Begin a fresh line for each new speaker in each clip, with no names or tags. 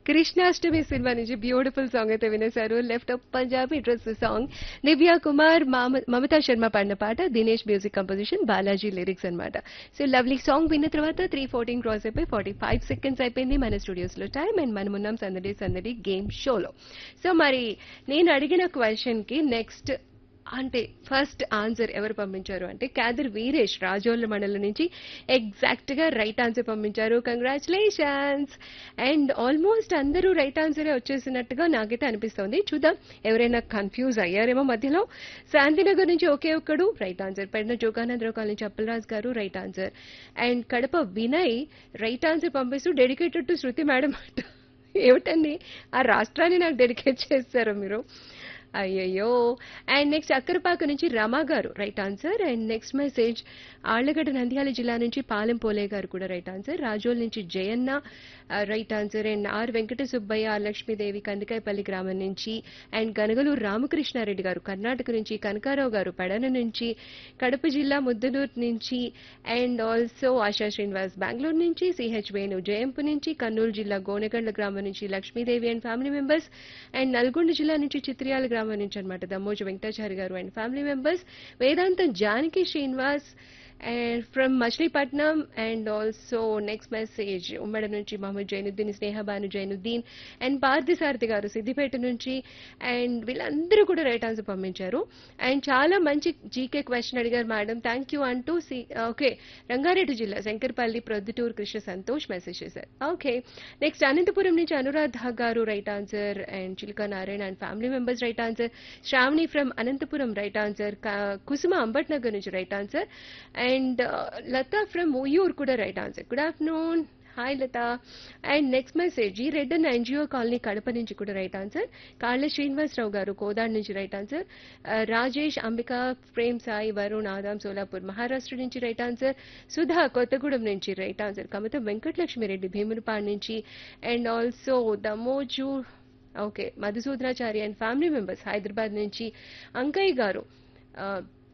Krishnashtami cinema నుంచి beautiful song అయితే వినేశారు left up Punjabi dress song Divya Kumar మామ- మమతా శర్మ పాడిన పాట Dinesh music composition Balaji lyrics అన్నమాట సో లవ్లీ సాంగ్ విన్న తర్వాత త్రీ ఫోర్టీన్ క్రాస్ అయిపోయి ఫార్టీ ఫైవ్ సెకండ్స్ అయిపోయింది మన స్టూడియోస్ లో టైం అండ్ మనం ఉన్నాం సందడి సందడి గేమ్ షోలో సో మరి నేను అడిగిన క్వశ్చన్ కి నెక్స్ట్ అంటే ఫస్ట్ ఆన్సర్ ఎవరు పంపించారు అంటే క్యాదర్ వీరేష్ రాజోళ్ళ మండలం నుంచి ఎగ్జాక్ట్ గా రైట్ ఆన్సర్ పంపించారు కంగ్రాచులేషన్స్ అండ్ ఆల్మోస్ట్ అందరూ రైట్ ఆన్సరే వచ్చేసినట్టుగా నాకైతే అనిపిస్తోంది చూద్దాం ఎవరైనా కన్ఫ్యూజ్ అయ్యారేమో మధ్యలో శాంతినగర్ నుంచి ఒకే ఒక్కడు రైట్ ఆన్సర్ పెడిన Joganandarao colony Appalaraju garu right answer and Kadapa Vinay right answer పంపిస్తూ డెడికేటెడ్ టు శృతి మేడం అంట ఏమిటండి ఆ రాష్ట్రాన్ని నాకు డెడికేట్ చేస్తారు మీరు అయ్యయ్యో అండ్ నెక్స్ట్ అక్కరపాక నుంచి Rama garu right answer and next message Allagadda Nandyal జిల్లా నుంచి పాలెం పోలే గారు కూడా రైట్ ఆన్సర్ రాజోల్ నుంచి Jayanna right answer and R Venkata Subbaiah R Lakshmidevi Kandikayapalli గ్రామం నుంచి అండ్ గనగలూరు రామకృష్ణారెడ్డి గారు కర్ణాటక నుంచి కనకారావు గారు పెడన నుంచి కడప జిల్లా ముద్దనూరు నుంచి అండ్ ఆల్సో ఆశా శ్రీనివాస్ బెంగళూరు నుంచి సిహెచ్ వేణు జయంపు నుంచి కర్నూలు జిల్లా గోనెగండ్ల గ్రామం నుంచి Lakshmidevi and family members and Nalgonda జిల్లా నుంచి చిత్రియాల గ్రామం నుంచి అనమాట దమ్మోజు వెంకటాచారి గారు and family members Vedantam Janaki Srinivas and from Machilipatnam and also next message ఉమ్మడి నుంచి మహమ్మద్ జైనుద్దీన్ స్నేహబాను జైనుద్దీన్ అండ్ పార్థసారథి గారు సిద్దిపేట నుంచి అండ్ వీళ్ళందరూ కూడా రైట్ ఆన్సర్ పంపించారు అండ్ చాలా మంచి జీకే క్వశ్చన్ అడిగారు మేడం థ్యాంక్ యూ అంటూ సి ఓకే రంగారెడ్డి జిల్లా శంకర్పల్లి ప్రొద్దుటూరు కృష్ణ సంతోష్ మెసేజ్ చేశారు ఓకే నెక్స్ట్ అనంతపురం నుంచి Anuradha garu right answer and Chiluka Narayana and family members right answer Shravani from Anantapur right answer Kusuma Ambat Nagar నుంచి right answer and Lata from Uyyur కూడా right answer good afternoon hi Lata and next message ఈ red and NGO colony Kadapa నుంచి కూడా right answer Kalla Srinivasarao garu Kodad నుంచి right answer Rajesh Ambika Prem Sai Varun Adam Solapur Maharashtra నుంచి right answer Sudha Kothagudem నుంచి right answer Kamatha Venkatalakshmireddy Bhimunipadu నుంచి and also Damoju okay Madhusudhanachari and family members Hyderabad నుంచి అంకయ్య గారు ఆ,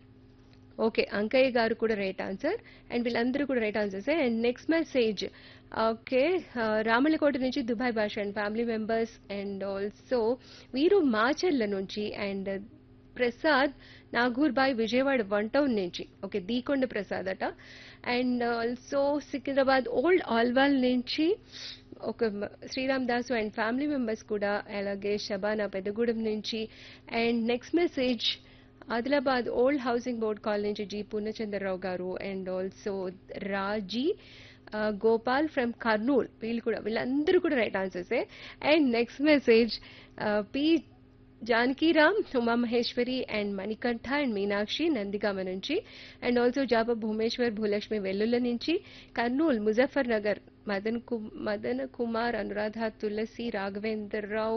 ఓకే అంకయ్య గారు కూడా రైట్ ఆన్సర్ అండ్ వీళ్ళందరూ కూడా right answers and next message okay Ramalakota నుంచి Dubai Basha and family members and also వీరు మాచర్ల నుంచి and Prasad Nagurbai Vijayawada one town నుంచి ఓకే దీకొండ ప్రసాద్ అట and also Secunderabad old Alwal నుంచి ఒక మ- Sriram Dasu and family members కూడా అలాగే షబానా పెద్దగూడెం నుంచి and next message Adilabad old housing board colony నుంచి G Purnachandrarao garu and also రాజీ ఆ, గోపాల్ ఫ్రమ్ కర్నూల్ వీళ్ళు కూడా వీళ్ళందరూ కూడా రైట్ ఆన్సర్సే and next message P Janakiram Uma Maheshwari and Manikanta and Meenakshi Nandigama నుంచి అండ్ ఆల్సో జాబ భూమేశ్వర్ భూలక్ష్మి వెల్లుల్ల నుంచి కర్నూల్ ముజఫర్ నగర్ మదన్ కు మదన కుమార్ అనురాధ తులసి రాఘవేంద్రరావు